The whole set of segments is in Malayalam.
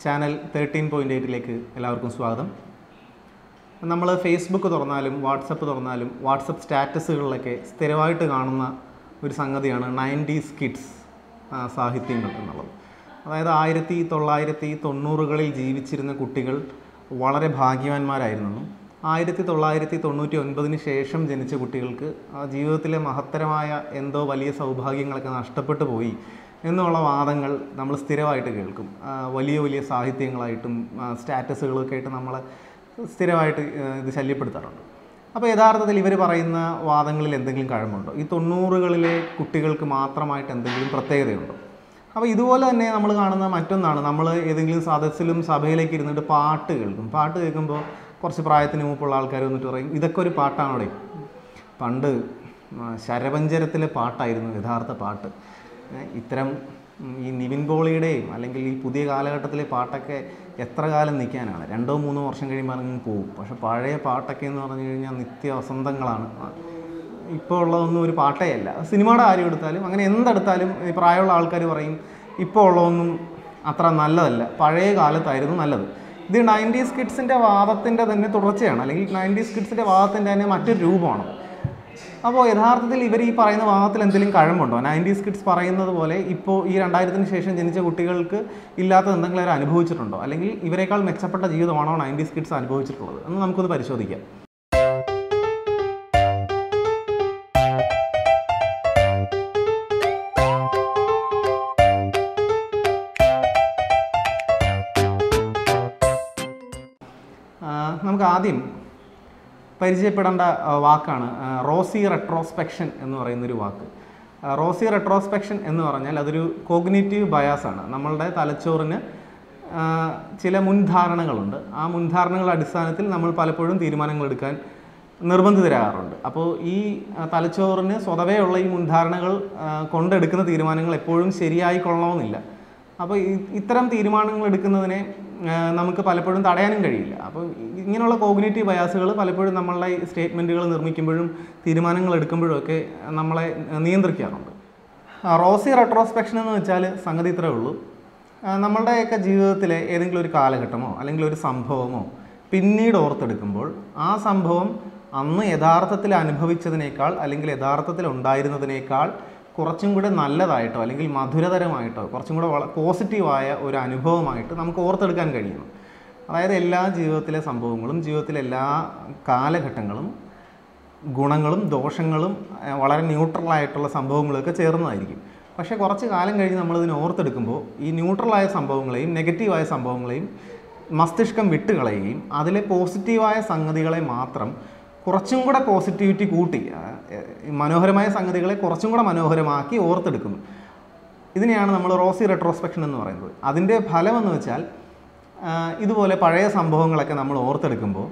ചാനൽ തേർട്ടീൻ പോയിൻ്റ് എയ്റ്റിലേക്ക് എല്ലാവർക്കും സ്വാഗതം നമ്മൾ ഫേസ്ബുക്ക് തുറന്നാലും വാട്സപ്പ് തുറന്നാലും വാട്സപ്പ് സ്റ്റാറ്റസുകളിലൊക്കെ സ്ഥിരമായിട്ട് കാണുന്ന ഒരു സംഗതിയാണ് നയൻറ്റീസ് കിഡ്സ് സാഹിത്യങ്ങൾ എന്നുള്ളത് അതായത് ആയിരത്തി തൊള്ളായിരത്തി തൊണ്ണൂറുകളിൽ ജീവിച്ചിരുന്ന കുട്ടികൾ വളരെ ഭാഗ്യവാന്മാരായിരുന്നു ആയിരത്തി തൊള്ളായിരത്തി തൊണ്ണൂറ്റി ഒൻപതിന് ശേഷം ജനിച്ച കുട്ടികൾക്ക് ആ ജീവിതത്തിലെ മഹത്തരമായ എന്തോ വലിയ സൗഭാഗ്യങ്ങളൊക്കെ നഷ്ടപ്പെട്ടു പോയി എന്നുള്ള വാദങ്ങൾ നമ്മൾ സ്ഥിരമായിട്ട് കേൾക്കും ആ, വലിയ വലിയ സാഹിത്യങ്ങളായിട്ടും ആ, സ്റ്റാറ്റസുകളൊക്കെ ആയിട്ട് നമ്മളെ സ്ഥിരമായിട്ട് ആ, ഇത് ശല്യപ്പെടുത്താറുണ്ട് അപ്പോൾ യഥാർത്ഥത്തിൽ ഇവർ പറയുന്ന വാദങ്ങളിൽ എന്തെങ്കിലും കഴമ്പുണ്ടോ ഈ തൊണ്ണൂറുകളിലെ കുട്ടികൾക്ക് മാത്രമായിട്ട് എന്തെങ്കിലും പ്രത്യേകതയുണ്ടോ അപ്പോൾ ഇതുപോലെ തന്നെ നമ്മൾ കാണുന്ന മറ്റൊന്നാണ് നമ്മൾ ഏതെങ്കിലും സദസ്സിലും സഭയിലേക്ക് ഇരുന്നിട്ട് പാട്ട് കേൾക്കും പാട്ട് കേൾക്കുമ്പോൾ കുറച്ച് പ്രായത്തിന് മുമ്പുള്ള ആൾക്കാർ വന്നിട്ട് പറയും ഇതൊക്കെ ഒരു പാട്ടാണോടെ പണ്ട് ആ, ശരപഞ്ചരത്തിലെ പാട്ടായിരുന്നു യഥാർത്ഥ പാട്ട് ഏ, ഇത്തരം ഉം, ഈ നിവിൻ പോളിയുടെയും അല്ലെങ്കിൽ ഈ പുതിയ കാലഘട്ടത്തിലെ പാട്ടൊക്കെ എത്ര കാലം നിൽക്കാനാണ് രണ്ടോ മൂന്നോ വർഷം കഴിയുമ്പോൾ അങ്ങ് പോകും പക്ഷെ പഴയ പാട്ടൊക്കെ എന്ന് പറഞ്ഞു കഴിഞ്ഞാൽ നിത്യ വസന്തങ്ങളാണ് ആ, ഇപ്പോൾ ഉള്ളതൊന്നും ഒരു പാട്ടേ അല്ല സിനിമയുടെ കാര്യം എടുത്താലും അങ്ങനെ എന്തെടുത്താലും ഈ പ്രായമുള്ള ആൾക്കാർ പറയും ഇപ്പോൾ ഉള്ളതൊന്നും അത്ര നല്ലതല്ല പഴയ കാലത്തായിരുന്നു നല്ലത് ഇത് നയൻറ്റീസ് കിഡ്സിൻ്റെ വാദത്തിൻ്റെ തന്നെ തുടർച്ചയാണ് അല്ലെങ്കിൽ നയൻറ്റീസ് കിഡ്സിൻ്റെ വാദത്തിൻ്റെ തന്നെ മറ്റൊരു രൂപമാണ് അപ്പോൾ യഥാർത്ഥത്തിൽ ഇവർ ഈ പറയുന്ന വാദത്തിൽ എന്തെങ്കിലും കഴമ്പുണ്ടോ നയൻറ്റീസ് കിഡ്സ് പറയുന്നത് പോലെ ഇപ്പോൾ ഈ രണ്ടായിരത്തിന് ശേഷം ജനിച്ച കുട്ടികൾക്ക് ഇല്ലാത്ത എന്തെങ്കിലും അവർ അനുഭവിച്ചിട്ടുണ്ടോ അല്ലെങ്കിൽ ഇവരെക്കാൾ മെച്ചപ്പെട്ട ജീവിതമാണോ നയൻറ്റീസ് കിഡ്സ് അനുഭവിച്ചിട്ടുള്ളത് എന്ന് നമുക്കൊന്ന് പരിശോധിക്കാം ആ, നമുക്ക് ആദ്യം പരിചയപ്പെടേണ്ട ആ, വാക്കാണ് ആ, റോസി റെട്രോസ്പെക്ഷൻ എന്ന് പറയുന്നൊരു വാക്ക് ആ, റോസി റെട്രോസ്പെക്ഷൻ എന്ന് പറഞ്ഞാൽ അതൊരു കോഗ്നേറ്റീവ് ബയാസാണ് നമ്മളുടെ തലച്ചോറിന് ആ, ചില മുൻധാരണകളുണ്ട് ആ മുൻധാരണകളുടെ അടിസ്ഥാനത്തിൽ നമ്മൾ പലപ്പോഴും തീരുമാനങ്ങൾ എടുക്കാൻ നിർബന്ധിതരാകാറുണ്ട് അപ്പോൾ ഈ ആ, തലച്ചോറിന് സ്വതവേ ഉള്ള ഈ മുൻധാരണകൾ ആ, കൊണ്ടെടുക്കുന്ന തീരുമാനങ്ങൾ എപ്പോഴും ശരിയായി കൊള്ളണമെന്നില്ല അപ്പോൾ ഈ- ഇത്തരം തീരുമാനങ്ങൾ എടുക്കുന്നതിനെ ആ, നമുക്ക് പലപ്പോഴും തടയാനും കഴിയില്ല അപ്പോൾ ഇങ്ങനെയുള്ള കോഗ്നേറ്റീവ് ബയാസുകൾ പലപ്പോഴും നമ്മളുടെ സ്റ്റേറ്റ്മെൻറ്റുകൾ നിർമ്മിക്കുമ്പോഴും തീരുമാനങ്ങൾ എടുക്കുമ്പോഴും ഒക്കെ നമ്മളെ നിയന്ത്രിക്കാറുണ്ട് ആ, റോസി റെട്രോസ്പെക്ഷൻ എന്ന് വെച്ചാൽ സംഗതി ഇത്രേ ഉള്ളൂ ആ, നമ്മളുടെയൊക്കെ ജീവിതത്തിലെ ഏതെങ്കിലും ഒരു കാലഘട്ടമോ അല്ലെങ്കിൽ ഒരു സംഭവമോ പിന്നീട് ഓർത്തെടുക്കുമ്പോൾ ആ സംഭവം അന്ന് യഥാർത്ഥത്തിൽ അനുഭവിച്ചതിനേക്കാൾ അല്ലെങ്കിൽ യഥാർത്ഥത്തിൽ ഉണ്ടായിരുന്നതിനേക്കാൾ കുറച്ചും കൂടെ നല്ലതായിട്ടോ അല്ലെങ്കിൽ മധുരതരമായിട്ടോ കുറച്ചും കൂടെ വള പോസിറ്റീവായ ഒരു അനുഭവമായിട്ട് നമുക്ക് ഓർത്തെടുക്കാൻ കഴിയുന്നു അതായത് എല്ലാ ജീവിതത്തിലെ സംഭവങ്ങളും ജീവിതത്തിലെ എല്ലാ കാലഘട്ടങ്ങളും ഗുണങ്ങളും ദോഷങ്ങളും ഏഹ്, വളരെ ന്യൂട്രലായിട്ടുള്ള സംഭവങ്ങളൊക്കെ ചേർന്നതായിരിക്കും പക്ഷേ കുറച്ച് കാലം കഴിഞ്ഞ് നമ്മളിതിനെ ഓർത്തെടുക്കുമ്പോൾ ഈ ന്യൂട്രലായ സംഭവങ്ങളെയും നെഗറ്റീവായ സംഭവങ്ങളെയും മസ്തിഷ്കം വിട്ടുകളയുകയും അതിലെ പോസിറ്റീവായ സംഗതികളെ മാത്രം കുറച്ചും കൂടെ പോസിറ്റിവിറ്റി കൂട്ടി ആ, ഏഹ്, ഈ മനോഹരമായ സംഗതികളെ കുറച്ചും കൂടെ മനോഹരമാക്കി ഓർത്തെടുക്കുന്നു ഇതിനെയാണ് നമ്മൾ റോസി റെട്രോസ്പെക്ഷൻ എന്ന് പറയുന്നത് അതിൻ്റെ ഫലമെന്ന് വെച്ചാൽ ആ, ഇതുപോലെ പഴയ സംഭവങ്ങളൊക്കെ നമ്മൾ ഓർത്തെടുക്കുമ്പോൾ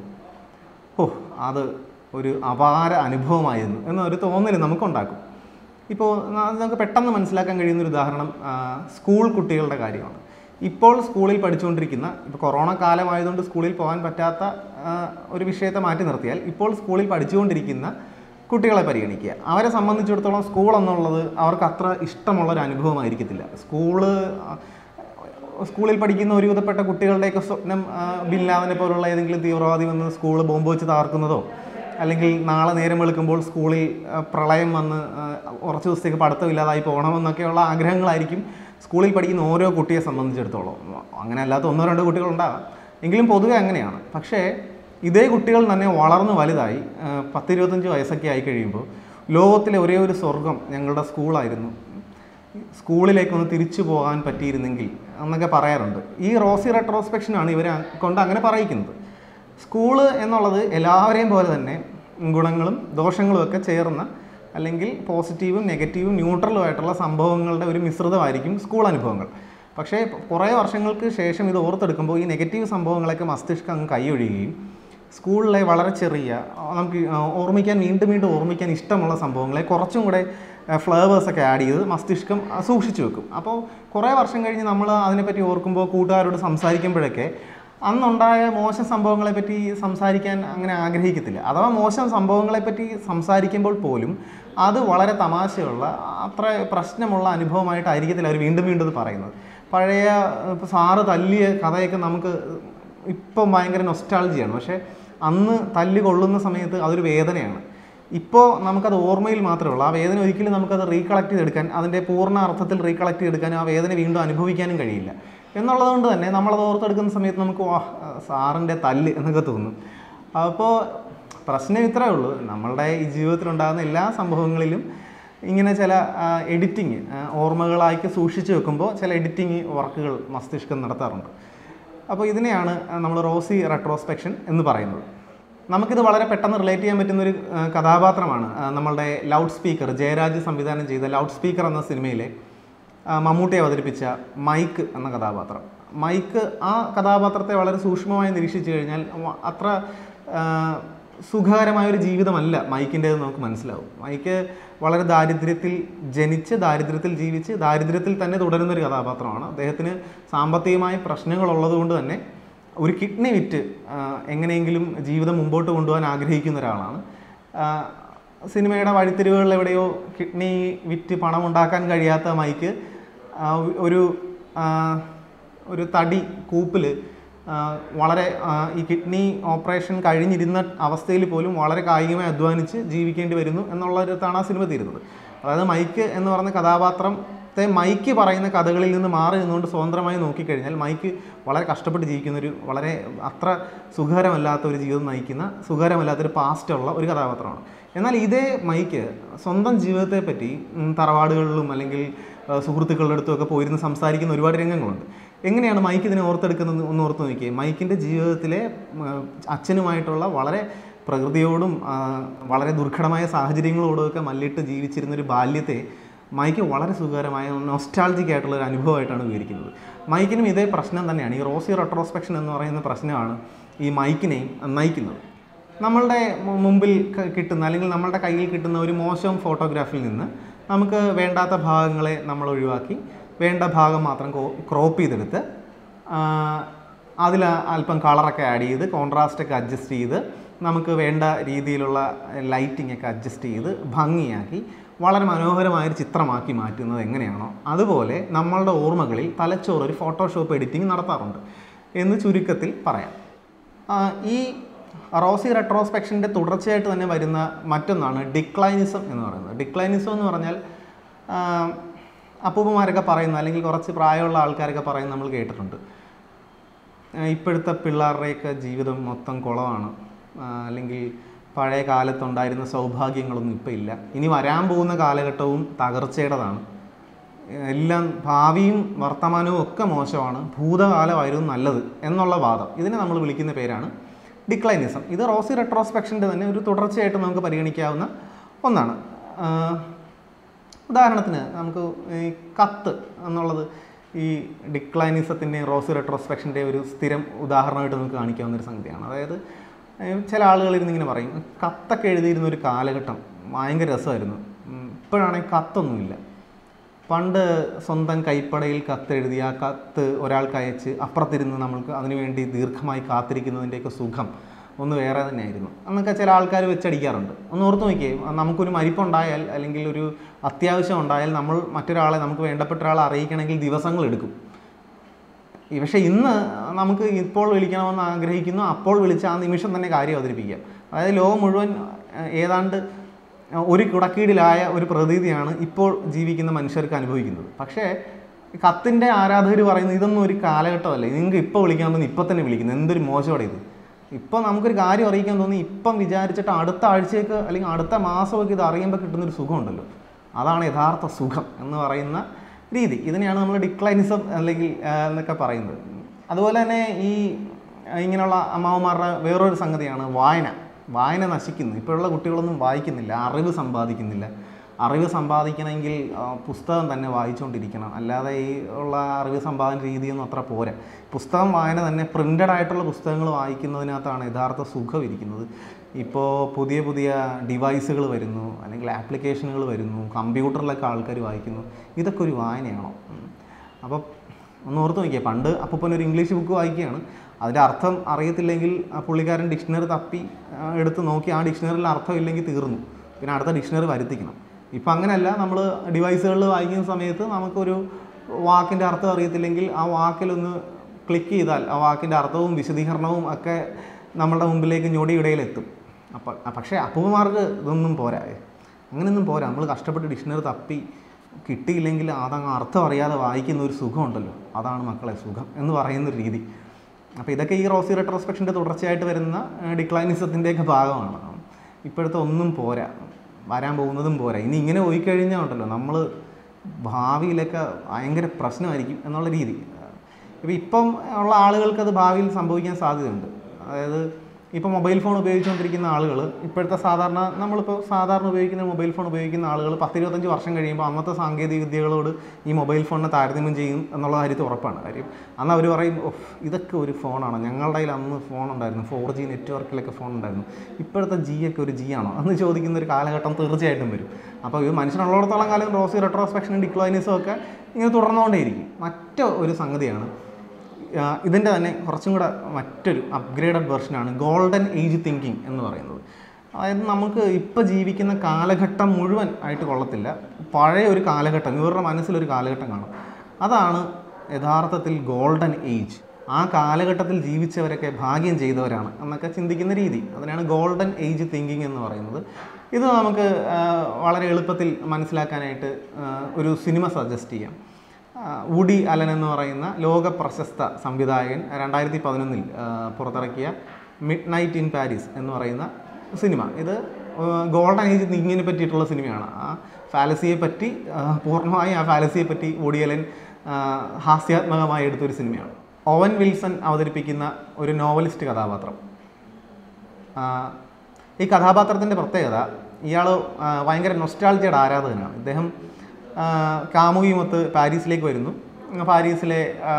ഓ അത് ഒരു അപാര അനുഭവമായിരുന്നു എന്നൊരു തോന്നൽ നമുക്കുണ്ടാക്കും ഇപ്പോൾ ന- നമുക്ക് പെട്ടെന്ന് മനസ്സിലാക്കാൻ കഴിയുന്ന ഒരു ഉദാഹരണം ആ, സ്കൂൾ കുട്ടികളുടെ കാര്യമാണ് ഇപ്പോൾ സ്കൂളിൽ പഠിച്ചുകൊണ്ടിരിക്കുന്ന ഇപ്പോൾ കൊറോണ കാലമായതുകൊണ്ട് സ്കൂളിൽ പോകാൻ പറ്റാത്ത ആ, ഒരു വിഷയത്തെ മാറ്റി നിർത്തിയാൽ ഇപ്പോൾ സ്കൂളിൽ പഠിച്ചുകൊണ്ടിരിക്കുന്ന കുട്ടികളെ പരിഗണിക്കുക അവരെ സംബന്ധിച്ചിടത്തോളം സ്കൂൾ എന്നുള്ളത് അവർക്ക് അത്ര ഇഷ്ടമുള്ള ഒരു അനുഭവമായിരിക്കത്തില്ല സ്കൂള് ആ, സ്കൂളിൽ പഠിക്കുന്ന ഒരുവിധപ്പെട്ട കുട്ടികളുടെയൊക്കെ സ്വപ്നം ആ, ബിൻ ലാദനെ പോലുള്ള ഏതെങ്കിലും തീവ്രവാദി വന്ന് സ്കൂൾ ബോംബ് വെച്ച് തകർക്കുന്നതോ അല്ലെങ്കിൽ നാളെ നേരം വെളുക്കുമ്പോൾ സ്കൂളിൽ ആ, പ്രളയം വന്ന് ആ, കുറച്ച് ദിവസത്തേക്ക് പഠിത്തമില്ലാതായി പോകണമെന്നൊക്കെയുള്ള ആഗ്രഹങ്ങളായിരിക്കും സ്കൂളിൽ പഠിക്കുന്ന ഓരോ കുട്ടിയെ സംബന്ധിച്ചിടത്തോളം അങ്ങനെ അല്ലാത്ത ഒന്നോ രണ്ടോ കുട്ടികളുണ്ടാകാം എങ്കിലും പൊതുവെ അങ്ങനെയാണ് പക്ഷേ ഇതേ കുട്ടികൾ തന്നെ വളർന്ന് വലുതായി ആ, പത്തിരുപത്തഞ്ച് വയസ്സൊക്കെ ആയി കഴിയുമ്പോൾ ലോകത്തിലെ ഒരേ ഒരു സ്വർഗം ഞങ്ങളുടെ സ്കൂളായിരുന്നു സ്കൂളിലേക്കൊന്ന് തിരിച്ചു പോകാൻ പറ്റിയിരുന്നെങ്കിൽ എന്നൊക്കെ പറയാറുണ്ട് ഈ റോസി റെട്രോസ്പെക്ഷനാണ് ഇവരെ കൊണ്ട് അങ്ങനെ പറയിക്കുന്നത് സ്കൂള് എന്നുള്ളത് എല്ലാവരെയും പോലെ തന്നെ ഗുണങ്ങളും ദോഷങ്ങളും ഒക്കെ ചേർന്ന അല്ലെങ്കിൽ പോസിറ്റീവും നെഗറ്റീവും ന്യൂട്രലും ആയിട്ടുള്ള സംഭവങ്ങളുടെ ഒരു മിശ്രിതമായിരിക്കും സ്കൂൾ അനുഭവങ്ങൾ പക്ഷേ കുറേ വർഷങ്ങൾക്ക് ശേഷം ഇത് ഓർത്തെടുക്കുമ്പോൾ ഈ നെഗറ്റീവ് സംഭവങ്ങളൊക്കെ മസ്തിഷ്കം അങ്ങ് കൈയൊഴിയുകയും സ്കൂളിലെ വളരെ ചെറിയ ആ, നമുക്ക് ആ, ഓർമ്മിക്കാൻ വീണ്ടും വീണ്ടും ഓർമ്മിക്കാൻ ഇഷ്ടമുള്ള സംഭവങ്ങളെ കുറച്ചും കൂടെ ഫ്ലേവേഴ്സ് ഒക്കെ ആഡ് ചെയ്ത് മസ്തിഷ്കം ആ, സൂക്ഷിച്ചു വെക്കും അപ്പോൾ കുറേ വർഷം കഴിഞ്ഞ് നമ്മൾ അതിനെപ്പറ്റി ഓർക്കുമ്പോൾ കൂട്ടുകാരോട് സംസാരിക്കുമ്പോഴൊക്കെ അന്നുണ്ടായ മോശം സംഭവങ്ങളെ പറ്റി സംസാരിക്കാൻ അങ്ങനെ ആഗ്രഹിക്കത്തില്ല അഥവാ മോശം സംഭവങ്ങളെ പറ്റി സംസാരിക്കുമ്പോൾ പോലും അത് വളരെ തമാശയുള്ള അത്ര പ്രശ്നമുള്ള അനുഭവമായിട്ടായിരിക്കത്തില്ല അവർ വീണ്ടും വീണ്ടും ഇത് പറയുന്നത് പഴയ ഇപ്പോൾ സാറ് തല്ലിയ കഥയൊക്കെ നമുക്ക് ഇപ്പം ഭയങ്കര നൊസ്റ്റാൾജിയാണ് പക്ഷേ അന്ന് തല്ല് കൊള്ളുന്ന സമയത്ത് അതൊരു വേദനയാണ് ഇപ്പോൾ നമുക്കത് ഓർമ്മയിൽ മാത്രമേ ഉള്ളൂ ആ വേദന ഒരിക്കലും നമുക്കത് റീകളക്ട് ചെയ്തെടുക്കാൻ അതിൻ്റെ പൂർണ്ണ അർത്ഥത്തിൽ റീകളക്ട് ചെയ്തെടുക്കാനും ആ വേദന വീണ്ടും അനുഭവിക്കാനും കഴിയില്ല എന്നുള്ളത് കൊണ്ട് തന്നെ നമ്മളത് ഓർത്തെടുക്കുന്ന സമയത്ത് നമുക്ക് വാ സാറിൻ്റെ തല്ല് എന്നൊക്കെ തോന്നും അപ്പോൾ പ്രശ്നം ഇത്രേ ഉള്ളൂ നമ്മളുടെ ഈ ജീവിതത്തിലുണ്ടാകുന്ന എല്ലാ സംഭവങ്ങളിലും ഇങ്ങനെ ചില എഡിറ്റിങ് ഓർമ്മകളാക്കി സൂക്ഷിച്ചു വെക്കുമ്പോൾ ചില എഡിറ്റിങ് വർക്കുകൾ മസ്തിഷ്കം നടത്താറുണ്ട് അപ്പോൾ ഇതിനെയാണ് നമ്മൾ റോസി റെട്രോസ്പെക്ഷൻ എന്ന് പറയുന്നത് നമുക്കിത് വളരെ പെട്ടെന്ന് റിലേറ്റ് ചെയ്യാൻ പറ്റുന്ന ഒരു ആ, കഥാപാത്രമാണ് ആ, നമ്മളുടെ ലൗഡ് സ്പീക്കർ ജയരാജ് സംവിധാനം ചെയ്ത ലൗഡ് സ്പീക്കർ എന്ന സിനിമയിലെ ആ, മമ്മൂട്ടി അവതരിപ്പിച്ച മൈക്ക് എന്ന കഥാപാത്രം മൈക്ക് ആ കഥാപാത്രത്തെ വളരെ സൂക്ഷ്മമായി നിരീക്ഷിച്ചു കഴിഞ്ഞാൽ വ- അത്ര ആ, സുഖകരമായ ഒരു ജീവിതമല്ല മൈക്കിൻ്റെത് നമുക്ക് മനസ്സിലാവും മൈക്ക് വളരെ ദാരിദ്ര്യത്തിൽ ജനിച്ച് ദാരിദ്ര്യത്തിൽ ജീവിച്ച് ദാരിദ്ര്യത്തിൽ തന്നെ തുടരുന്ന ഒരു കഥാപാത്രമാണ് അദ്ദേഹത്തിന് സാമ്പത്തികമായ പ്രശ്നങ്ങളുള്ളത് കൊണ്ട് തന്നെ ഒരു കിഡ്നി വിറ്റ് ആ, എങ്ങനെയെങ്കിലും ജീവിതം മുമ്പോട്ട് കൊണ്ടുപോകാൻ ആഗ്രഹിക്കുന്ന ഒരാളാണ് ആ, സിനിമയുടെ വഴിത്തിരിവുകളിൽ എവിടെയോ കിഡ്നി വിറ്റ് പണം ഉണ്ടാക്കാൻ കഴിയാത്ത മൈക്ക് ആ, ഒരു ആ, ഒരു തടി കൂപ്പിൽ വളരെ ആ, ഈ കിഡ്നി ഓപ്പറേഷൻ കഴിഞ്ഞിരുന്ന അവസ്ഥയിൽ പോലും വളരെ കായികമായി അധ്വാനിച്ച് ജീവിക്കേണ്ടി വരുന്നു എന്നുള്ളൊരിടത്താണ് ആ സിനിമ തീരുന്നത് അതായത് മൈക്ക് എന്ന് പറയുന്ന കഥാപാത്രത്തെ മൈക്ക് പറയുന്ന കഥകളിൽ നിന്ന് മാറി നിന്നുകൊണ്ട് സ്വതന്ത്രമായി നോക്കിക്കഴിഞ്ഞാൽ മൈക്ക് വളരെ കഷ്ടപ്പെട്ട് ജീവിക്കുന്ന ഒരു വളരെ അത്ര സുഖകരമല്ലാത്ത ഒരു ജീവിതം നയിക്കുന്ന സുഖകരമല്ലാത്തൊരു പാസ്റ്റുള്ള ഒരു കഥാപാത്രമാണ് എന്നാൽ ഇതേ മൈക്ക് സ്വന്തം ജീവിതത്തെ പറ്റി ഉം, തറവാടുകളിലും അല്ലെങ്കിൽ ആ, സുഹൃത്തുക്കളുടെ അടുത്തുമൊക്കെ പോയിരുന്ന് സംസാരിക്കുന്ന ഒരുപാട് രംഗങ്ങളുണ്ട് എങ്ങനെയാണ് മൈക്ക് ഇതിനെ ഓർത്തെടുക്കുന്നത് ഒന്ന് ഓർത്ത് നോക്കിയേ മൈക്കിൻ്റെ ജീവിതത്തിലെ ഉം, അച്ഛനുമായിട്ടുള്ള വളരെ പ്രകൃതിയോടും ആ, വളരെ ദുർഘടമായ സാഹചര്യങ്ങളോടുമൊക്കെ മല്ലിട്ട് ജീവിച്ചിരുന്ന ഒരു ബാല്യത്തെ മൈക്ക് വളരെ സുഖകരമായ നൊസ്റ്റാൾജിക് ആയിട്ടുള്ള ഒരു അനുഭവമായിട്ടാണ് വിവരിക്കുന്നത് മൈക്കിനും ഇതേ പ്രശ്നം തന്നെയാണ് ഈ റോസി റെട്രോസ്പെക്ഷൻ എന്ന് പറയുന്ന പ്രശ്നമാണ് ഈ മൈക്കിനെയും നയിക്കുന്നത് നമ്മളുടെ മു- മുമ്പിൽ ക- കിട്ടുന്ന അല്ലെങ്കിൽ നമ്മളുടെ കയ്യിൽ കിട്ടുന്ന ഒരു മോശം ഫോട്ടോഗ്രാഫിൽ നിന്ന് നമുക്ക് വേണ്ടാത്ത ഭാഗങ്ങളെ നമ്മൾ ഒഴിവാക്കി വേണ്ട ഭാഗം മാത്രം ക്രോപ്പ് ചെയ്തെടുത്ത് അതിൽ അല്പം കളറൊക്കെ ആഡ് ചെയ്ത് കോൺട്രാസ്റ്റൊക്കെ അഡ്ജസ്റ്റ് ചെയ്ത് നമുക്ക് വേണ്ട രീതിയിലുള്ള ലൈറ്റിംഗ് ഒക്കെ അഡ്ജസ്റ്റ് ചെയ്ത് ഭംഗിയാക്കി വളരെ മനോഹരമായൊരു ചിത്രമാക്കി മാറ്റുന്നത് എങ്ങനെയാണോ അതുപോലെ നമ്മളുടെ ഓർമ്മകളിൽ തലച്ചോറ് ഒരു ഫോട്ടോഷോപ്പ് എഡിറ്റിംഗ് നടത്താറുണ്ട് എന്ന് ചുരുക്കത്തിൽ പറയാം ആ, ഈ റോസി റെട്രോസ്പെക്ഷൻ്റെ തുടർച്ചയായിട്ട് തന്നെ വരുന്ന മറ്റൊന്നാണ് ഡിക്ലൈനിസം എന്ന് പറയുന്നത് ഡിക്ലൈനിസം എന്ന് പറഞ്ഞാൽ ആ, അപ്പൂപ്പന്മാരൊക്കെ പറയുന്ന അല്ലെങ്കിൽ കുറച്ച് പ്രായമുള്ള ആൾക്കാരൊക്കെ പറയുന്നത് നമ്മൾ കേട്ടിട്ടുണ്ട് ആ, ഇപ്പോഴത്തെ പിള്ളേരുടെയൊക്കെ ജീവിതം മൊത്തം കുളമാണ് ആ, അല്ലെങ്കിൽ പഴയ കാലത്തുണ്ടായിരുന്ന സൗഭാഗ്യങ്ങളൊന്നും ഇപ്പോൾ ഇല്ല ഇനി വരാൻ പോകുന്ന കാലഘട്ടവും തകർച്ചയുടേതാണ് എല്ലാം ഭാവിയും വർത്തമാനവും ഒക്കെ മോശമാണ് ഭൂതകാലമായിരുന്നു നല്ലത് എന്നുള്ള വാദം ഇതിനെ നമ്മൾ വിളിക്കുന്ന പേരാണ് ഡിക്ലൈനിസം ഇത് റോസി റെട്രോസ്പെക്ഷൻ്റെ തന്നെ ഒരു തുടർച്ചയായിട്ട് നമുക്ക് പരിഗണിക്കാവുന്ന ഒന്നാണ് ആ, ഉദാഹരണത്തിന് നമുക്ക് ഈ കത്ത് എന്നുള്ളത് ഈ ഡിക്ലൈനിസത്തിൻ്റെയും റോസി റെട്രോസ്പെക്ഷൻ്റെ ഒരു സ്ഥിരം ഉദാഹരണമായിട്ട് നമുക്ക് കാണിക്കാവുന്ന ഒരു സംഗതിയാണ് അതായത് ഏഹ് ചില ആളുകൾ ഇരുന്ന് ഇങ്ങനെ പറയും കത്തൊക്കെ എഴുതിയിരുന്ന ഒരു കാലഘട്ടം ഭയങ്കര രസമായിരുന്നു ഉം, ഇപ്പോഴാണെങ്കിൽ കത്തൊന്നുമില്ല പണ്ട് സ്വന്തം കൈപ്പടയിൽ കത്തെഴുതി ആ കത്ത് ഒരാൾക്ക് അയച്ച് അപ്പുറത്തിരുന്ന് നമ്മൾക്ക് അതിനുവേണ്ടി ദീർഘമായി കാത്തിരിക്കുന്നതിൻ്റെയൊക്കെ സുഖം ഒന്ന് വേറെ തന്നെയായിരുന്നു അന്നൊക്കെ ചില ആൾക്കാർ വെച്ചടിക്കാറുണ്ട് ഒന്ന് ഓർത്ത് നോക്കിയേ നമുക്കൊരു മരിപ്പുണ്ടായാൽ അല്ലെങ്കിൽ ഒരു അത്യാവശ്യം ഉണ്ടായാൽ നമ്മൾ മറ്റൊരാളെ നമുക്ക് വേണ്ടപ്പെട്ട ഒരാളെ അറിയിക്കണമെങ്കിൽ ദിവസങ്ങൾ എടുക്കും ഈ പക്ഷേ ഇന്ന് നമുക്ക് ഇപ്പോൾ വിളിക്കണമെന്ന് ആഗ്രഹിക്കുന്നു അപ്പോൾ വിളിച്ച് ആ നിമിഷം തന്നെ കാര്യം അവതരിപ്പിക്കാം അതായത് ലോകം മുഴുവൻ ഏഹ്, ഏതാണ്ട് ഒരു കുടക്കീടിലായ ഒരു പ്രതീതിയാണ് ഇപ്പോൾ ജീവിക്കുന്ന മനുഷ്യർക്ക് അനുഭവിക്കുന്നത് പക്ഷേ കത്തിൻ്റെ ആരാധകർ പറയുന്നത് ഇതൊന്നും ഒരു കാലഘട്ടമല്ല നിങ്ങൾക്ക് ഇപ്പോൾ വിളിക്കാമെന്ന് ഇപ്പം തന്നെ വിളിക്കുന്നത് എന്തൊരു മോശമാണ് ഇത് ഇപ്പം നമുക്കൊരു കാര്യം അറിയിക്കാൻ തോന്നി ഇപ്പം വിചാരിച്ചിട്ട് അടുത്ത ആഴ്ചയൊക്കെ അല്ലെങ്കിൽ അടുത്ത മാസമൊക്കെ ഇത് അറിയുമ്പോൾ കിട്ടുന്നൊരു സുഖമുണ്ടല്ലോ അതാണ് യഥാർത്ഥ സുഖം എന്ന് പറയുന്ന രീതി ഇതിനെയാണ് നമ്മൾ ഡിക്ലൈനിസം അല്ലെങ്കിൽ ആ, എന്നൊക്കെ പറയുന്നത് അതുപോലെ തന്നെ ഈ ആ, ഇങ്ങനെയുള്ള അമ്മാവന്മാരുടെ വേറൊരു സംഗതിയാണ് വായന വായന നശിക്കുന്നു ഇപ്പോഴുള്ള കുട്ടികളൊന്നും വായിക്കുന്നില്ല അറിവ് സമ്പാദിക്കുന്നില്ല അറിവ് സമ്പാദിക്കണമെങ്കിൽ ആ, പുസ്തകം തന്നെ വായിച്ചുകൊണ്ടിരിക്കണം അല്ലാതെ ഈ ഉള്ള അറിവ് സമ്പാദന രീതിയൊന്നും അത്ര പോരാ പുസ്തകം വായന തന്നെ പ്രിൻ്റഡ് ആയിട്ടുള്ള പുസ്തകങ്ങൾ വായിക്കുന്നതിനകത്താണ് യഥാർത്ഥ സുഖം ഇരിക്കുന്നത് ഇപ്പോൾ പുതിയ പുതിയ ഡിവൈസുകൾ വരുന്നു അല്ലെങ്കിൽ ആപ്ലിക്കേഷനുകൾ വരുന്നു കമ്പ്യൂട്ടറിലൊക്കെ ആൾക്കാർ വായിക്കുന്നു ഇതൊക്കെ ഒരു വായനയാണോ ഉം. അപ്പോൾ ഒന്ന് ഓർത്ത് നോക്കിയാൽ പണ്ട് അപ്പൂപ്പൻ ഒരു ഇംഗ്ലീഷ് ബുക്ക് വായിക്കുകയാണ് അതിൻ്റെ അർത്ഥം അറിയത്തില്ലെങ്കിൽ ആ പുള്ളിക്കാരൻ ഡിക്ഷണറി തപ്പി ആ, എടുത്ത് നോക്കി ആ ഡിക്ഷണറിയിൽ അർത്ഥം ഇല്ലെങ്കിൽ തീർന്നു പിന്നെ അടുത്ത ഡിക്ഷണറി വരുത്തിക്കണം ഇപ്പം അങ്ങനെയല്ല നമ്മൾ ഡിവൈസുകളിൽ വായിക്കുന്ന സമയത്ത് നമുക്കൊരു വാക്കിൻ്റെ അർത്ഥം അറിയത്തില്ലെങ്കിൽ ആ വാക്കിലൊന്ന് ക്ലിക്ക് ചെയ്താൽ ആ വാക്കിൻ്റെ അർത്ഥവും വിശദീകരണവും ഒക്കെ നമ്മളുടെ മുമ്പിലേക്ക് ഞൊടിയിടയിലെത്തും അപ്പം പക്ഷേ അപ്പൂപ്പന്മാർക്ക് ഇതൊന്നും പോരാ അങ്ങനെയൊന്നും പോരാ നമ്മൾ കഷ്ടപ്പെട്ട് ഡിക്ഷണറി തപ്പി കിട്ടിയില്ലെങ്കിൽ അതങ്ങ് അർത്ഥം അറിയാതെ വായിക്കുന്ന ഒരു സുഖമുണ്ടല്ലോ അതാണ് മക്കളെ സുഖം എന്ന് പറയുന്ന ഒരു രീതി അപ്പോൾ ഇതൊക്കെ ഈ റോസി റെട്രോസ്പെക്ഷൻ്റെ തുടർച്ചയായിട്ട് വരുന്ന ഡിക്ലൈനിസത്തിൻ്റെയൊക്കെ ഭാഗമാണ് ഇപ്പോഴത്തെ ഒന്നും പോരാ വരാൻ പോകുന്നതും പോരാ ഇനി ഇങ്ങനെ പോയി കഴിഞ്ഞാൽ ഉണ്ടല്ലോ നമ്മൾ ഭാവിയിലൊക്കെ ഭയങ്കര പ്രശ്നമായിരിക്കും എന്നുള്ള രീതി ഇപ്പോൾ ഇപ്പം ഉള്ള ആളുകൾക്ക് അത് ഭാവിയിൽ സംഭവിക്കാൻ സാധ്യതയുണ്ട് അതായത് ഇപ്പോൾ മൊബൈൽ ഫോൺ ഉപയോഗിച്ചുകൊണ്ടിരിക്കുന്ന ആളുകൾ ഇപ്പോഴത്തെ സാധാരണ നമ്മളിപ്പോൾ സാധാരണ ഉപയോഗിക്കുന്ന മൊബൈൽ ഫോൺ ഉപയോഗിക്കുന്ന ആളുകൾ പത്തിരുപത്തഞ്ച് വർഷം കഴിയുമ്പോൾ അന്നത്തെ സാങ്കേതിക വിദ്യകളോട് ഈ മൊബൈൽ ഫോണിനെ താരതമ്യം ചെയ്യും എന്നുള്ള കാര്യത്തിൽ ഉറപ്പാണ് കാര്യം അന്ന് അവർ പറയും "ഓഹ്, ഇതൊക്കെ ഒരു ഫോണാണ് ഞങ്ങളുടെ കയ്യിൽ അന്ന് ഫോൺ ഉണ്ടായിരുന്നു ഫോർ ജി നെറ്റ്വർക്കിലൊക്കെ ഫോൺ ഉണ്ടായിരുന്നു ഇപ്പോഴത്തെ ജി ഒക്കെ ഒരു ജി ആണോ എന്ന് ചോദിക്കുന്ന ഒരു കാലഘട്ടം തീർച്ചയായിട്ടും വരും അപ്പോൾ ഇത് മനുഷ്യനുള്ളിടത്തോളം കാലം റോസി റെട്രോസ്പെക്ഷനും ഡിക്ലോയിനിസും ഒക്കെ ഇങ്ങനെ തുടർന്നുകൊണ്ടേയിരിക്കും മറ്റു ഒരു സംഗതിയാണ് ആഹ് ഇതിൻ്റെ തന്നെ കുറച്ചും കൂടെ മറ്റൊരു അപ്ഗ്രേഡഡ് വെർഷനാണ് ഗോൾഡൻ ഏജ് തിങ്കിങ് എന്ന് പറയുന്നത് അതായത് നമുക്ക് ഇപ്പോൾ ജീവിക്കുന്ന കാലഘട്ടം മുഴുവൻ ആയിട്ട് കൊള്ളത്തില്ല പഴയ ഒരു കാലഘട്ടം ഇവരുടെ മനസ്സിലൊരു കാലഘട്ടം കാണും അതാണ് യഥാർത്ഥത്തിൽ ഗോൾഡൻ ഏജ് ആ കാലഘട്ടത്തിൽ ജീവിച്ചവരൊക്കെ ഭാഗ്യം ചെയ്തവരാണ് എന്നൊക്കെ ചിന്തിക്കുന്ന രീതി അതിനാണ് ഗോൾഡൻ ഏജ് തിങ്കിങ് എന്ന് പറയുന്നത് ഇത് നമുക്ക് ആഹ് വളരെ എളുപ്പത്തിൽ മനസ്സിലാക്കാനായിട്ട് ആഹ് ഒരു സിനിമ സജസ്റ്റ് ചെയ്യാം ആ, വുഡി അലൻ എന്ന് പറയുന്ന ലോക പ്രശസ്ത സംവിധായകൻ രണ്ടായിരത്തി പതിനൊന്നിൽ പുറത്തിറക്കിയ മിഡ് നൈറ്റ് ഇൻ പാരീസ് എന്ന് പറയുന്ന സിനിമ ഇത് ആ, ഗോൾഡൻ ഏജ് തിങ്ങിനെ പറ്റിയിട്ടുള്ള സിനിമയാണ് ആ ഫാലസിയെ പറ്റി ആ, പൂർണ്ണമായും ആ ഫാലസിയെ പറ്റി വുഡി അലൻ ആ, ഹാസ്യാത്മകമായി എടുത്തൊരു സിനിമയാണ് ഓവൻ വിൽസൺ അവതരിപ്പിക്കുന്ന ഒരു നോവലിസ്റ്റ് കഥാപാത്രം ആ, ഈ കഥാപാത്രത്തിൻ്റെ പ്രത്യേകത ഇയാൾ ഭയങ്കര നൊസ്റ്റാൾജിയുടെ ആരാധകനാണ് ഇദ്ദേഹം ആ, കാമുകിയുമൊത്ത് പാരീസിലേക്ക് വരുന്നു പാരീസിലെ ആ,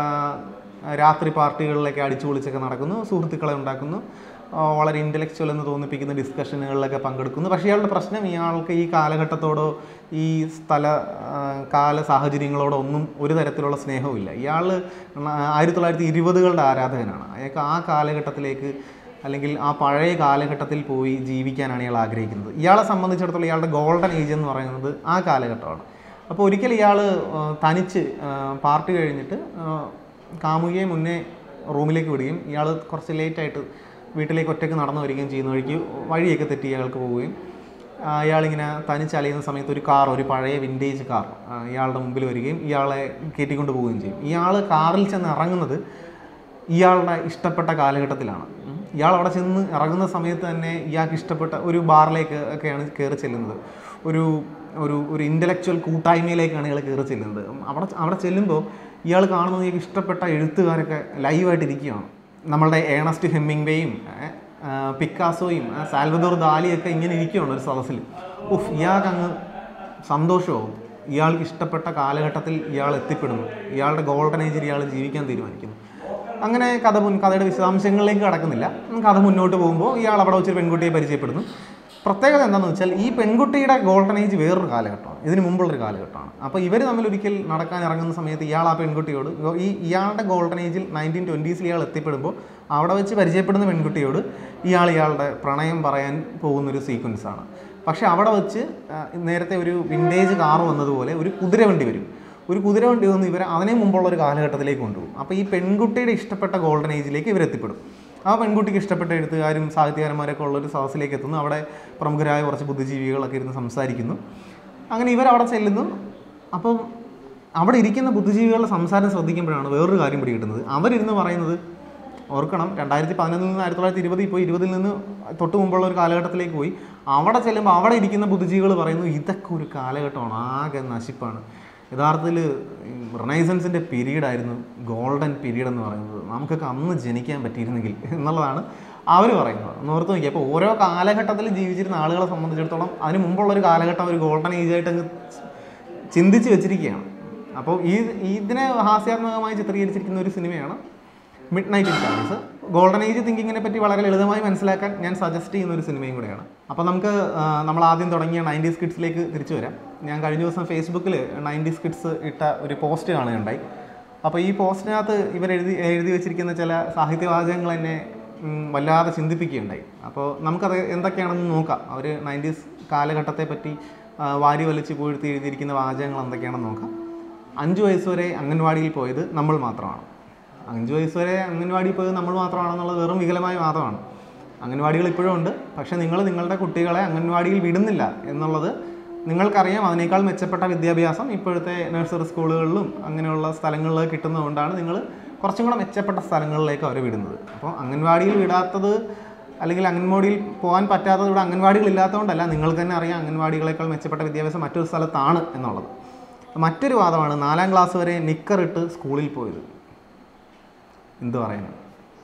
രാത്രി പാർട്ടികളിലൊക്കെ അടിച്ചു പൊളിച്ചൊക്കെ നടക്കുന്നു സുഹൃത്തുക്കളെ ഉണ്ടാക്കുന്നു ആ, വളരെ ഇൻ്റലക്ച്വൽ എന്ന് തോന്നിപ്പിക്കുന്ന ഡിസ്കഷനുകളിലൊക്കെ പങ്കെടുക്കുന്നു പക്ഷേ ഇയാളുടെ പ്രശ്നം ഇയാൾക്ക് ഈ കാലഘട്ടത്തോടോ ഈ സ്ഥല ആ, കാല സാഹചര്യങ്ങളോടോ ഒന്നും ഒരു തരത്തിലുള്ള സ്നേഹവുമില്ല ഇയാൾ ആയിരത്തി തൊള്ളായിരത്തി ഇരുപതുകളുടെ ആരാധകനാണ് അയാൾക്ക് ആ കാലഘട്ടത്തിലേക്ക് അല്ലെങ്കിൽ ആ പഴയ കാലഘട്ടത്തിൽ പോയി ജീവിക്കാനാണ് ഇയാൾ ആഗ്രഹിക്കുന്നത് ഇയാളെ സംബന്ധിച്ചിടത്തോളം ഇയാളുടെ ഗോൾഡൻ ഏജ് എന്ന് പറയുന്നത് ആ കാലഘട്ടമാണ് അപ്പോൾ ഒരിക്കൽ ഇയാൾ തനിച്ച് ആ, പാർട്ടി കഴിഞ്ഞിട്ട് ആ, കാമുകിയെ മുന്നേ റൂമിലേക്ക് വിടുകയും ഇയാൾ കുറച്ച് ലേറ്റായിട്ട് വീട്ടിലേക്ക് ഒറ്റയ്ക്ക് നടന്നു വരികയും ചെയ്യുന്ന വഴിക്ക് വഴിയൊക്കെ തെറ്റി ഇയാൾക്ക് പോവുകയും ആ, ഇയാളിങ്ങനെ തനിച്ച് അലയുന്ന സമയത്ത് ഒരു കാർ ഒരു പഴയ വിൻറ്റേജ് കാർ ആ, ഇയാളുടെ മുമ്പിൽ വരികയും ഇയാളെ കയറ്റിക്കൊണ്ട് പോവുകയും ചെയ്യും ഇയാൾ കാറിൽ ചെന്ന് ഇറങ്ങുന്നത് ഇയാളുടെ ഇഷ്ടപ്പെട്ട കാലഘട്ടത്തിലാണ് ഉം. ഇയാൾ അവിടെ ചെന്ന് ഇറങ്ങുന്ന സമയത്ത് തന്നെ ഇയാൾക്ക് ഇഷ്ടപ്പെട്ട ഒരു ബാറിലേക്ക് ഒക്കെയാണ് കയറി ചെല്ലുന്നത് ഒരു ഒരു ഒരു ഇൻ്റലക്ച്വൽ കൂട്ടായ്മയിലേക്കാണ് ഇയാൾ കയറി ചെല്ലുന്നത് ഉം. അവിടെ അവിടെ ചെല്ലുമ്പോൾ ഇയാൾ കാണുന്നത് ഇയാൾക്ക് ഇഷ്ടപ്പെട്ട എഴുത്തുകാരൊക്കെ ലൈവായിട്ട് ഇരിക്കുകയാണ് നമ്മളുടെ ഏണസ്റ്റ് ഹെമ്മിങ്വേയും ഏ, ആ, പിക്കാസോയും ആ, സാൽവദോർ ദാലിയൊക്കെ ഇങ്ങനെ ഇരിക്കുകയാണ് ഒരു സദസ്സിൽ ഉഫ് ഇയാൾക്ക് അങ്ങ് സന്തോഷവും ഇയാൾക്ക് ഇഷ്ടപ്പെട്ട കാലഘട്ടത്തിൽ ഇയാൾ എത്തിപ്പെടുന്നു ഇയാളുടെ ഗോൾഡൻ ഏജിൽ ഇയാൾ ജീവിക്കാൻ തീരുമാനിക്കുന്നു അങ്ങനെ കഥ മുൻ കഥയുടെ വിശദാംശങ്ങളിലേക്ക് കടക്കുന്നില്ല ഉം, കഥ മുന്നോട്ട് പോകുമ്പോൾ ഇയാൾ അവിടെ വെച്ചൊരു പെൺകുട്ടിയെ പരിചയപ്പെടുന്നു പ്രത്യേകത എന്താണെന്ന് വെച്ചാൽ ഈ പെൺകുട്ടിയുടെ ഗോൾഡൻ ഏജ് വേറൊരു കാലഘട്ടമാണ് ഇതിന് മുമ്പുള്ളൊരു കാലഘട്ടമാണ് അപ്പോൾ ഇവർ തമ്മിൽ ഒരിക്കൽ നടക്കാൻ ഇറങ്ങുന്ന സമയത്ത് ഇയാൾ ആ പെൺകുട്ടിയോട് ഗോ- ഈ ഇയാളുടെ ഗോൾഡൻ ഏജിൽ നയൻറ്റീൻ ട്വൻറ്റീസിൽ ഇയാൾ എത്തിപ്പെടുമ്പോൾ അവിടെ വെച്ച് പരിചയപ്പെടുന്ന പെൺകുട്ടിയോട് ഇയാൾ ഇയാളുടെ പ്രണയം പറയാൻ പോകുന്നൊരു സീക്വൻസാണ് പക്ഷേ അവിടെ വെച്ച് ആ, നേരത്തെ ഒരു വിൻറ്റേജ് കാർ വന്നതുപോലെ ഒരു കുതിരവണ്ടി വരും ഒരു കുതിരവണ്ടി വന്ന് ഇവരെ അതിനു മുമ്പുള്ള ഒരു കാലഘട്ടത്തിലേക്ക് കൊണ്ടുപോകും അപ്പോൾ ഈ പെൺകുട്ടിയുടെ ഇഷ്ടപ്പെട്ട ഗോൾഡൻ ഏജിലേക്ക് ഇവരെത്തിപ്പെടും ആ പെൺകുട്ടിക്ക് ഇഷ്ടപ്പെട്ട എഴുത്തുകാരും സാഹിത്യകാരന്മാരൊക്കെ ഉള്ള ഒരു സദസ്സിലേക്ക് എത്തുന്നു അവിടെ പ്രമുഖരായ കുറച്ച് ബുദ്ധിജീവികളൊക്കെ ഇരുന്ന് സംസാരിക്കുന്നു അങ്ങനെ ഇവരവിടെ ചെല്ലുന്നു അപ്പം അവിടെ ഇരിക്കുന്ന ബുദ്ധിജീവികളുടെ സംസാരം ശ്രദ്ധിക്കുമ്പോഴാണ് വേറൊരു കാര്യം പിടികിട്ടുന്നത് അവരിരുന്ന് പറയുന്നത് ഓർക്കണം രണ്ടായിരത്തി പതിനൊന്നിൽ നിന്ന് ആയിരത്തി തൊള്ളായിരത്തി ഇരുപതിൽ പോയി ഇരുപതിൽ നിന്ന് തൊട്ട് മുമ്പുള്ള ഒരു കാലഘട്ടത്തിലേക്ക് പോയി അവിടെ ചെല്ലുമ്പോൾ അവിടെ ഇരിക്കുന്ന ബുദ്ധിജീവികൾ പറയുന്നു ഇതൊക്കെ ഒരു കാലഘട്ടമാണ് ആകെ നശിപ്പാണ് യഥാർത്ഥത്തിൽ റിനൈസൻസിൻ്റെ പീരീഡായിരുന്നു ഗോൾഡൻ പീരീഡ് എന്ന് പറയുന്നത് നമുക്കൊക്കെ അന്ന് ജനിക്കാൻ പറ്റിയിരുന്നെങ്കിൽ എന്നുള്ളതാണ് അവർ പറയുന്നത് ഒന്ന് ഓർത്ത് നോക്കി അപ്പോൾ ഓരോ കാലഘട്ടത്തിൽ ജീവിച്ചിരുന്ന ആളുകളെ സംബന്ധിച്ചിടത്തോളം അതിന് മുമ്പുള്ള ഒരു കാലഘട്ടം ഒരു ഗോൾഡൻ ഏജ് ആയിട്ട് അങ്ങ് ചിന്തിച്ച് വെച്ചിരിക്കുകയാണ് അപ്പോൾ ഈ ഇതിനെ ഹാസ്യാത്മകമായി ചിത്രീകരിച്ചിരിക്കുന്ന ഒരു സിനിമയാണ് midnight in Paris golden age തിങ്കിങ്ങിനെ പറ്റി വളരെ ലളിതമായി മനസ്സിലാക്കാൻ ഞാൻ സജസ്റ്റ് ചെയ്യുന്ന ഒരു സിനിമയും കൂടെയാണ് അപ്പോൾ നമുക്ക് ആ, നമ്മൾ ആദ്യം തുടങ്ങിയ നയൻറ്റീസ് കിഡ്സിലേക്ക് തിരിച്ചു വരാം ഞാൻ കഴിഞ്ഞ ദിവസം ഫേസ്ബുക്കിൽ നയൻറ്റീസ് കിഡ്സ് ഇട്ട ഒരു പോസ്റ്റ് കാണുകയുണ്ടായി അപ്പോൾ ഈ പോസ്റ്റിനകത്ത് ഇവർ എഴുതി എഴുതി വെച്ചിരിക്കുന്ന ചില സാഹിത്യവാചകങ്ങൾ എന്നെ ഉം, വല്ലാതെ ചിന്തിപ്പിക്കുകയുണ്ടായി അപ്പോൾ നമുക്കത് എന്തൊക്കെയാണെന്ന് നോക്കാം അവർ നയൻറ്റീസ് കാലഘട്ടത്തെ പറ്റി ആ, വാരി വലിച്ച് പൂഴ്ത്തി എഴുതിയിരിക്കുന്ന വാചകങ്ങൾ എന്തൊക്കെയാണെന്ന് നോക്കാം അഞ്ച് വയസ്സ് വരെ അംഗൻവാടിയിൽ പോയത് നമ്മൾ മാത്രമാണ് അഞ്ച് വയസ്സ് വരെ അംഗൻവാടിയിൽ പോയത് നമ്മൾ മാത്രമാണെന്നുള്ളത് വെറും വികലമായ വാദമാണ് അംഗൻവാടികൾ ഇപ്പോഴും ഉണ്ട് പക്ഷേ നിങ്ങൾ നിങ്ങളുടെ കുട്ടികളെ അംഗൻവാടിയിൽ വിടുന്നില്ല എന്നുള്ളത് നിങ്ങൾക്കറിയാം അതിനേക്കാൾ മെച്ചപ്പെട്ട വിദ്യാഭ്യാസം ഇപ്പോഴത്തെ നഴ്സറി സ്കൂളുകളിലും അങ്ങനെയുള്ള സ്ഥലങ്ങളിൽ കിട്ടുന്നതുകൊണ്ടാണ് നിങ്ങൾ കുറച്ചും കൂടെ മെച്ചപ്പെട്ട സ്ഥലങ്ങളിലേക്ക് അവരെ വിടുന്നത് അപ്പോൾ അംഗൻവാടിയിൽ വിടാത്തത് അല്ലെങ്കിൽ അംഗൻവാടിയിൽ പോകാൻ പറ്റാത്തത് ഇവിടെ അംഗൻവാടികൾ ഇല്ലാത്തതുകൊണ്ടല്ല നിങ്ങൾക്ക് തന്നെ അറിയാം അംഗൻവാടികളേക്കാൾ മെച്ചപ്പെട്ട വിദ്യാഭ്യാസം മറ്റൊരു സ്ഥലത്താണ് എന്നുള്ളത് മറ്റൊരു വാദമാണ് നാലാം ക്ലാസ് വരെ നിക്കറിട്ട് സ്കൂളിൽ പോയത് എന്ത് പറയുന്നത്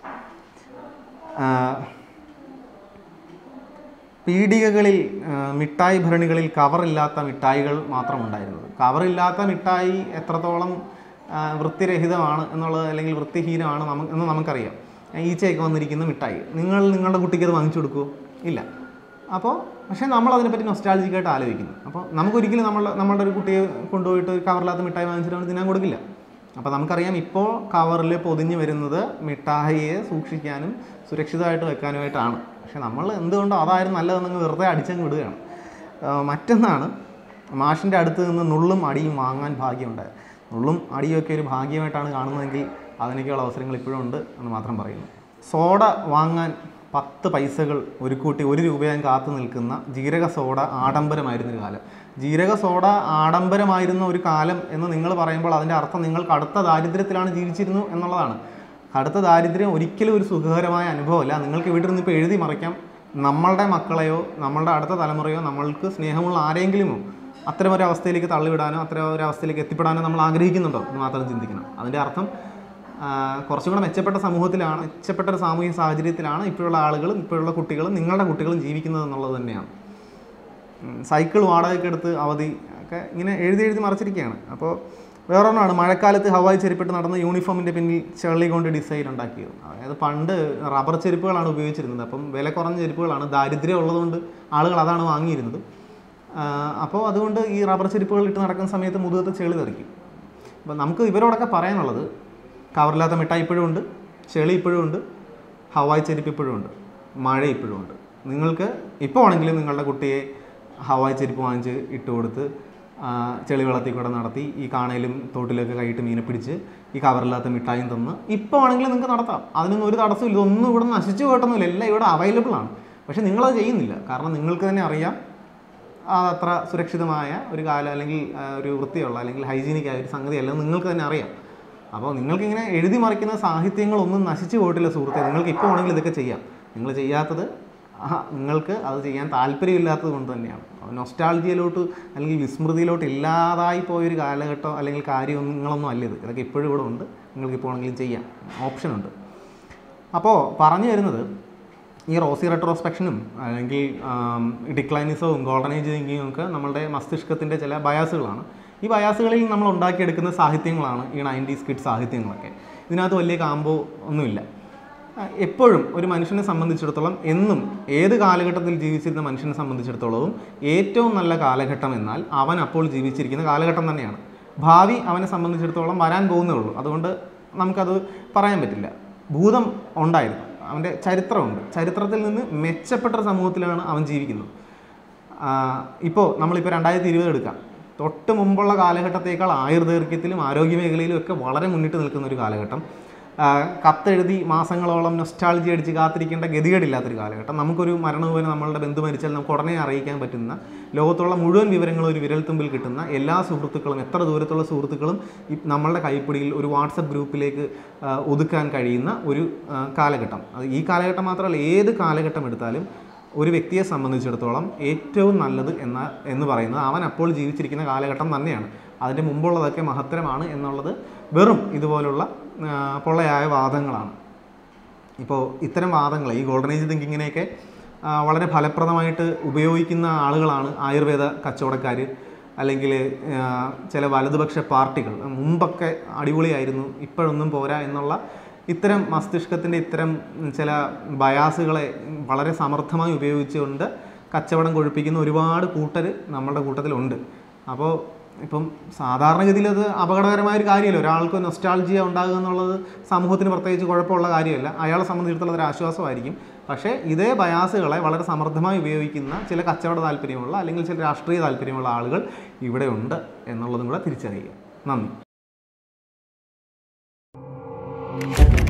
പീടികകളിൽ ആ, മിഠായി ഭരണികളിൽ കവറില്ലാത്ത മിഠായികൾ മാത്രമുണ്ടായിരുന്നത് കവറില്ലാത്ത മിഠായി എത്രത്തോളം ആ, വൃത്തിരഹിതമാണ് എന്നുള്ളത് അല്ലെങ്കിൽ വൃത്തിഹീനമാണ് നമുക്ക് എന്ന് നമുക്കറിയാം ഈച്ചയൊക്കെ വന്നിരിക്കുന്ന മിഠായി നിങ്ങൾ നിങ്ങളുടെ കുട്ടിക്ക് അത് വാങ്ങിച്ചു കൊടുക്കുമോ ഇല്ല അപ്പോൾ പക്ഷേ നമ്മൾ അതിനെപ്പറ്റി നൊസ്റ്റാൾജിക്കായിട്ട് ആലോചിക്കുന്നു അപ്പോൾ നമുക്കൊരിക്കലും നമ്മൾ നമ്മളുടെ ഒരു കുട്ടിയെ കൊണ്ടുപോയിട്ട് ഒരു കവറില്ലാത്ത മിഠായി വാങ്ങിച്ചിട്ട് അവന് തിന്നാൻ കൊടുക്കില്ല അപ്പോൾ നമുക്കറിയാം ഇപ്പോൾ കവറിൽ പൊതിഞ്ഞ് വരുന്നത് മിഠായിയെ സൂക്ഷിക്കാനും സുരക്ഷിതമായിട്ട് വെക്കാനുമായിട്ടാണ് പക്ഷെ നമ്മൾ എന്തുകൊണ്ടോ അതായിരുന്നു നല്ലതെന്ന് വെറുതെ അടിച്ചങ്ങ് വിടുകയാണ് ആ, മറ്റൊന്നാണ് മാഷിൻ്റെ അടുത്ത് നിന്ന് നുള്ളും അടിയും വാങ്ങാൻ ഭാഗ്യമുണ്ടായത് നുള്ളും അടിയൊക്കെ ഒരു ഭാഗ്യമായിട്ടാണ് കാണുന്നതെങ്കിൽ അതിനൊക്കെയുള്ള അവസരങ്ങൾ ഇപ്പോഴും ഉണ്ട് എന്ന് മാത്രം പറയുന്നു സോഡ വാങ്ങാൻ പത്ത് പൈസകൾ ഒരു കൂട്ടി ഒരു രൂപയാൻ കാത്തു നിൽക്കുന്ന ജീരക സോഡ ആഡംബരമായിരുന്ന ഒരു കാലം ജീരക സോഡ ആഡംബരമായിരുന്ന ഒരു കാലം എന്ന് നിങ്ങൾ പറയുമ്പോൾ അതിൻ്റെ അർത്ഥം നിങ്ങൾ കടുത്ത ദാരിദ്ര്യത്തിലാണ് ജീവിച്ചിരുന്നു എന്നുള്ളതാണ് കടുത്ത ദാരിദ്ര്യം ഒരിക്കലും ഒരു സുഖകരമായ അനുഭവമല്ല നിങ്ങൾക്ക് ഇവിടെ നിന്ന് ഇപ്പോൾ എഴുതി മറിക്കാം നമ്മളുടെ മക്കളെയോ നമ്മളുടെ അടുത്ത തലമുറയോ നമ്മൾക്ക് സ്നേഹമുള്ള ആരെങ്കിലുമോ അത്തരം ഒരു അവസ്ഥയിലേക്ക് തള്ളിവിടാനോ അത്തരം ഒരു അവസ്ഥയിലേക്ക് എത്തിപ്പെടാനോ നമ്മൾ ആഗ്രഹിക്കുന്നുണ്ടോ എന്ന് മാത്രം ചിന്തിക്കണം അതിൻ്റെ അർത്ഥം ആ, കുറച്ചും കൂടെ മെച്ചപ്പെട്ട സമൂഹത്തിലാണ് മെച്ചപ്പെട്ട ഒരു സാമൂഹിക സാഹചര്യത്തിലാണ് ഇപ്പോഴുള്ള ആളുകളും ഇപ്പോഴുള്ള കുട്ടികളും നിങ്ങളുടെ കുട്ടികളും ജീവിക്കുന്നത് എന്നുള്ളത് തന്നെയാണ് ഉം, സൈക്കിൾ വാടകയ്ക്ക് എടുത്ത് അവധി ഒക്കെ ഇങ്ങനെ എഴുതി എഴുതി മറിച്ചിരിക്കുകയാണ് അപ്പോൾ വേറൊരെണ്ണമാണ് മഴക്കാലത്ത് ഹവായി ചെരുപ്പിട്ട് നടന്ന യൂണിഫോമിൻ്റെ പിന്നിൽ ചെള്ളി കൊണ്ട് ഡിസൈൻ ഉണ്ടാക്കിയത് അതായത് പണ്ട് റബ്ബർ ചെരുപ്പുകളാണ് ഉപയോഗിച്ചിരുന്നത് അപ്പം വില കുറഞ്ഞ ചെരുപ്പുകളാണ് ദാരിദ്ര്യം ഉള്ളതുകൊണ്ട് ആളുകൾ അതാണ് വാങ്ങിയിരുന്നത് ആ, അപ്പോൾ അതുകൊണ്ട് ഈ റബ്ബർ ചെരുപ്പുകൾ ഇട്ട് നടക്കുന്ന സമയത്ത് മുതുകത്ത് ചെളി തെറിക്കും അപ്പോൾ നമുക്ക് ഇവരോടൊക്കെ പറയാനുള്ളത് കവറില്ലാത്ത മിഠായി ഇപ്പോഴും ഉണ്ട് ചെളി ഇപ്പോഴും ഉണ്ട് ഹവായി ചെരുപ്പ് ഇപ്പോഴും ഉണ്ട് മഴ ഇപ്പോഴും ഉണ്ട് നിങ്ങൾക്ക് ഇപ്പോൾ ആണെങ്കിലും നിങ്ങളുടെ കുട്ടിയെ ഹവായി ചെരുപ്പ് വാങ്ങിച്ച് ഇട്ട് കൊടുത്ത് ആ, ചെളി വെള്ളത്തിൽ കൂടെ നടത്തി ഈ കാണയിലും തോട്ടിലൊക്കെ കൈയിട്ട് മീനെ പിടിച്ച് ഈ കവറില്ലാത്ത മിഠായും തന്ന് ഇപ്പോൾ ആണെങ്കിലും നിങ്ങൾക്ക് നടത്താം അതിനൊന്നും ഒരു തടസ്സമില്ല ഒന്നും ഇവിടെ നശിച്ചു പോയിട്ടൊന്നുമില്ല എല്ലാം ഇവിടെ അവൈലബിൾ ആണ് പക്ഷേ നിങ്ങളത് ചെയ്യുന്നില്ല കാരണം നിങ്ങൾക്ക് തന്നെ അറിയാം അതത്ര സുരക്ഷിതമായ ഒരു കാലം അല്ലെങ്കിൽ ആ, ഒരു വൃത്തിയുള്ള അല്ലെങ്കിൽ ഹൈജീനിക് ആയ ഒരു സംഗതിയല്ല നിങ്ങൾക്ക് തന്നെ അറിയാം അപ്പോൾ നിങ്ങൾക്കിങ്ങനെ എഴുതി മറിക്കുന്ന സാഹിത്യങ്ങളൊന്നും നശിച്ചു പോയിട്ടില്ല സുഹൃത്തെ നിങ്ങൾക്ക് ഇപ്പോൾ വേണമെങ്കിൽ ഇതൊക്കെ ചെയ്യാം നിങ്ങൾ ചെയ്യാത്തത് ആ, നിങ്ങൾക്ക് അത് ചെയ്യാൻ താല്പര്യമില്ലാത്തത് കൊണ്ട് തന്നെയാണ് നൊസ്റ്റാൾജിയയിലോട്ട് അല്ലെങ്കിൽ വിസ്മൃതിയിലോട്ട് ഇല്ലാതായി പോയൊരു കാലഘട്ടം അല്ലെങ്കിൽ കാര്യങ്ങളൊന്നും അല്ല ഇത് ഇതൊക്കെ ഇപ്പോഴും ഇവിടെ ഉണ്ട് നിങ്ങൾക്ക് ഇപ്പോൾ വേണമെങ്കിലും ചെയ്യാം ഓപ്ഷനുണ്ട് അപ്പോൾ പറഞ്ഞു വരുന്നത് ഈ റോസി റെട്രോസ്പെക്ഷനും അല്ലെങ്കിൽ ഡിക്ലൈനിസവും ഗോൾഡൻ ഏജ് തിങ്കിങ്ങും ഒക്കെ നമ്മളുടെ മസ്തിഷ്കത്തിൻ്റെ ചില ബയാസുകളാണ് ഈ ബയാസുകളിൽ നമ്മൾ ഉണ്ടാക്കിയെടുക്കുന്ന സാഹിത്യങ്ങളാണ് ഈ നയൻറ്റീസ് കിഡ് സാഹിത്യങ്ങളൊക്കെ ഇതിനകത്ത് വലിയ കാമ്പോ ഒന്നുമില്ല ആ, എപ്പോഴും ഒരു മനുഷ്യനെ സംബന്ധിച്ചിടത്തോളം എന്നും ഏത് കാലഘട്ടത്തിൽ ജീവിച്ചിരുന്ന മനുഷ്യനെ സംബന്ധിച്ചിടത്തോളവും ഏറ്റവും നല്ല കാലഘട്ടം എന്നാൽ അവൻ അപ്പോൾ ജീവിച്ചിരിക്കുന്ന കാലഘട്ടം തന്നെയാണ് ഭാവി അവനെ സംബന്ധിച്ചിടത്തോളം വരാൻ പോകുന്നേ ഉള്ളൂ അതുകൊണ്ട് നമുക്കത് പറയാൻ പറ്റില്ല ഭൂതം ഉണ്ടായിരുന്നു അവൻ്റെ ചരിത്രമുണ്ട് ചരിത്രത്തിൽ നിന്ന് മെച്ചപ്പെട്ട ഒരു സമൂഹത്തിലാണ് അവൻ ജീവിക്കുന്നത് ഇപ്പോൾ നമ്മളിപ്പോൾ രണ്ടായിരത്തി ഇരുപത് എടുക്കാം തൊട്ട് മുമ്പുള്ള കാലഘട്ടത്തേക്കാൾ ആയുർദൈർഘ്യത്തിലും ആരോഗ്യ മേഖലയിലും ഒക്കെ വളരെ മുന്നിട്ട് നിൽക്കുന്ന ഒരു കാലഘട്ടം ആ, കത്തെഴുതി മാസങ്ങളോളം നൊസ്റ്റാൾജി അടിച്ച് കാത്തിരിക്കേണ്ട ഗതികേടില്ലാത്തൊരു കാലഘട്ടം നമുക്കൊരു മരണവിവരം നമ്മളുടെ ബന്ധു മരിച്ചാൽ നമുക്ക് ഉടനെ അറിയിക്കാൻ പറ്റുന്ന ലോകത്തുള്ള മുഴുവൻ വിവരങ്ങളും ഒരു വിരൽത്തുമ്പിൽ കിട്ടുന്ന എല്ലാ സുഹൃത്തുക്കളും എത്ര ദൂരത്തുള്ള സുഹൃത്തുക്കളും ഈ നമ്മളുടെ കൈപ്പിടിയിൽ ഒരു വാട്സപ്പ് ഗ്രൂപ്പിലേക്ക് ആ, ഒതുക്കാൻ കഴിയുന്ന ഒരു ആ, കാലഘട്ടം അത് ഈ കാലഘട്ടം മാത്രമല്ല ഏത് കാലഘട്ടം എടുത്താലും ഒരു വ്യക്തിയെ സംബന്ധിച്ചിടത്തോളം ഏറ്റവും നല്ലത് എന്ന എന്ന് പറയുന്നത് അവൻ അപ്പോൾ ജീവിച്ചിരിക്കുന്ന കാലഘട്ടം തന്നെയാണ് അതിൻ്റെ മുമ്പുള്ളതൊക്കെ മഹത്തരമാണ് എന്നുള്ളത് വെറും ഇതുപോലുള്ള ആ, പൊള്ളയായ വാദങ്ങളാണ് ഇപ്പോൾ ഇത്തരം വാദങ്ങൾ ഈ ഗോൾഡൻ ഏജ് തിങ്കിങ്ങിനെയൊക്കെ ആ, വളരെ ഫലപ്രദമായിട്ട് ഉപയോഗിക്കുന്ന ആളുകളാണ് ആയുർവേദ കച്ചവടക്കാർ അല്ലെങ്കിൽ ആ, ചില വലതുപക്ഷ പാർട്ടികൾ മുമ്പൊക്കെ അടിപൊളിയായിരുന്നു ഇപ്പോഴൊന്നും പോരാ എന്നുള്ള ഇത്തരം മസ്തിഷ്കത്തിൻ്റെ ഇത്തരം ചില ബയാസുകളെ വളരെ സമർത്ഥമായി ഉപയോഗിച്ചുകൊണ്ട് കച്ചവടം കൊഴുപ്പിക്കുന്ന ഒരുപാട് കൂട്ടർ നമ്മളുടെ കൂട്ടത്തിലുണ്ട് അപ്പോൾ ഇപ്പം സാധാരണഗതിയിൽ അത് അപകടകരമായ ഒരു കാര്യമല്ല ഒരാൾക്ക് നൊസ്റ്റാൾജിയ ഉണ്ടാകുക എന്നുള്ളത് സമൂഹത്തിന് പ്രത്യേകിച്ച് കുഴപ്പമുള്ള കാര്യമല്ല അയാളെ സംബന്ധിച്ചിടത്തോളം ഒരു ആശ്വാസമായിരിക്കും പക്ഷേ ഇതേ ബയാസുകളെ വളരെ സമർത്ഥമായി ഉപയോഗിക്കുന്ന ചില കച്ചവട താല്പര്യമുള്ള അല്ലെങ്കിൽ ചില രാഷ്ട്രീയ താല്പര്യമുള്ള ആളുകൾ ഇവിടെ ഉണ്ട് എന്നുള്ളതും കൂടെ തിരിച്ചറിയുക നന്ദി